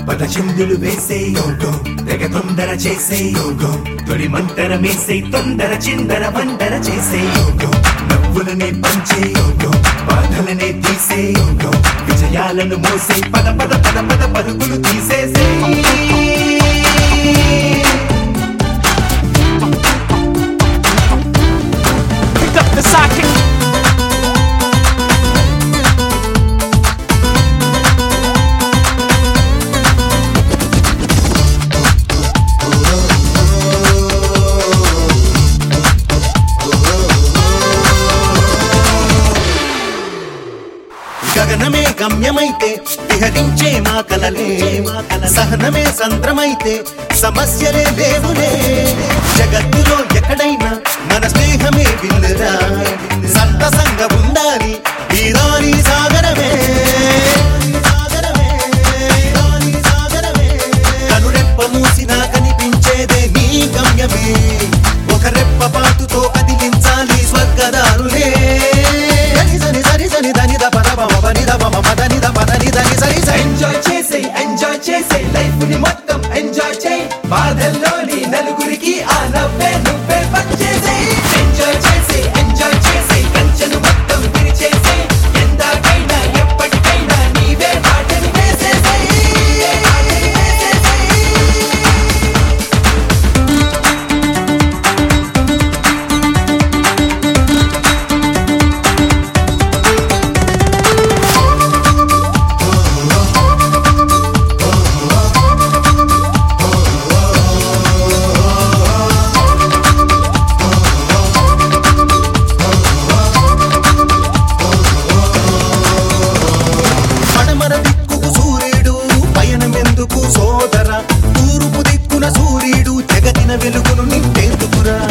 పద చిందులు వేసే తెగ తొందర చేసే తొలి మంతర మేసే తొందర చిందర వందర చేసే నవ్వులనే పంచే బాధలనే తీసే విజయాలను మోసే పద పద పద పద పరుగులు తీసేసే Pick up the socket. గగనమే గమ్యమైతే విహరించే మా కలలే సహనమే సంద్రమైతే సమస్యలే లేవులే జగత్తులో ఎక్కడైనా మన స్నేహమే విల్లురా సంతసంగా ఉండాలి వీరాని సాగరమే సాగరమే, వీరాని సాగరమే. కనురెప్ప మూసినా కనిపించేదే నీ గమ్యమే ఒక రెప్ప పాటుతో కదిలించాలి స్వర్గదారులే సరి సరి సరి సరి దని ద పద పమ పని ద పమ పద ని ద పద ని దని సరి సరి ఎంజాయ్ చేసే ఎంజాయ్ చేసే లైఫ్ ని మొత్తం ఎంజాయ్ చేయి బాధల్లోని నలుగురికి ఆ నవ్వే నువ్వే పనిచేసే ఎంజాయ్ చేసే ఎంజాయ్ చేసే కంచెను మొత్తం విరిచేసే ఎందాకైనా ఎప్పటికైనా నీవే బాటని వేసేసే బాటని వేసేసే పడమర దిక్కుకు సూర్యుడు పయనమెందుకు సోదర తూర్పు దిక్కున సూర్యుడు జగతిన వెలుగును నింపేందుకురా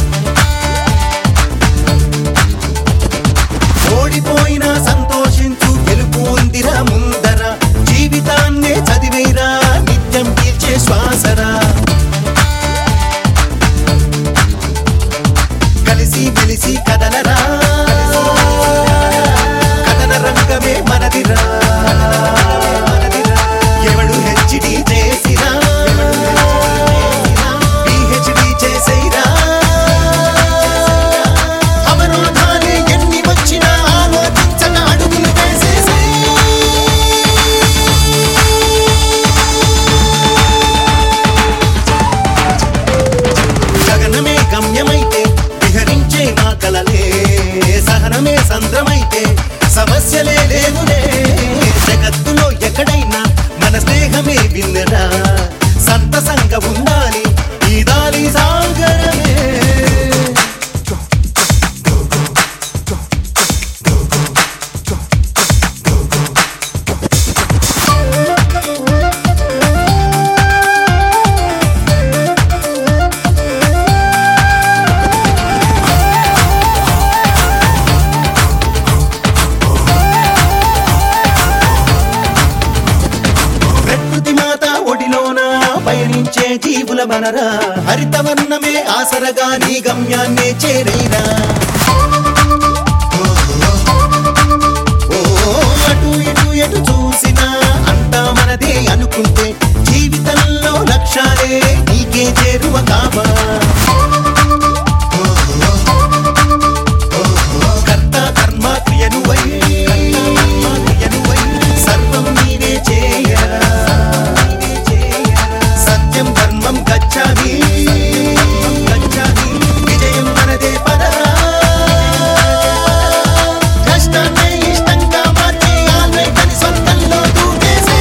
ఓడిపోయినా సంతోషించు గెలుపు ఉందిరా ముందర జీవితాన్నే చదివేరా నిత్యం పీల్చే శ్వాసరా కలిసి మెలిసి కదలరా కథన రంగమే మనదిరా ఎవడు హెచ్డి చేసినా పిహెచ్డి చేసేరా అవరోధాలే ఎన్ని వచ్చినా ఆలోచించక అడుగులు వేసేసే గగనమే గమ్యమైతే విహరించే మా కలలే సహనమే సంద్రమైతే సమస్యలే లేవులే జగత్తులో ఎక్కడైనా మన స్నేహమే విన్నరా సంతసంగా ఉండాలి ఈ దారి సాగరమే ప్రకృతి మాత ఒడిలోన పయనించే జీవుల మనరా హరితవర్ణమే ఆసరగా నీ గమ్యాన్నే చేరేరా ఓ అటు ఇటు ఎటు చూసినా అంతా మనదే అనుకుంటే జీవితంలో లక్ష్యాలే నీకే చేరువ కావా కర్త కర్మ క్రియనువై క్రియనువై సర్వం నీవే చేయరా సత్యం ధర్మం గచ్చామి గచ్చామి విజయం మనదే పదరా కష్టాన్నే ఇష్టంగా మార్చి ఆన్లైన్ సొంతంలో దూకేసే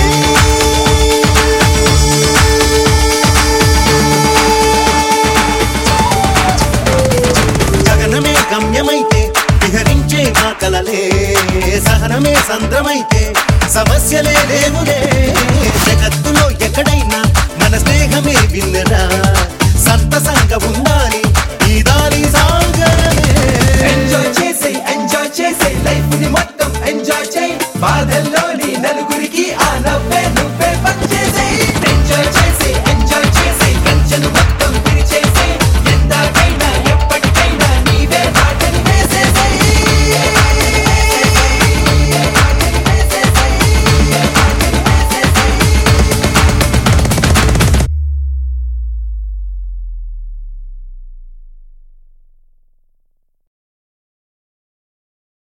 గగనమే గమ్యమైతే విహరించే మా కలలే సహనమే సంద్రమైతే సమస్యలే లేవులే జగత్తులో ఎక్కడైనా మన స్నేహమే విన్నరా సంతసంగా ఉండాలి ఈ దారి సాగరమే ఎంజాయ్ చేసే ఎంజాయ్ చేసే లైఫ్ ని మొత్తం ఎంజాయ్ చేయి బాధల్లోని నలుగురికి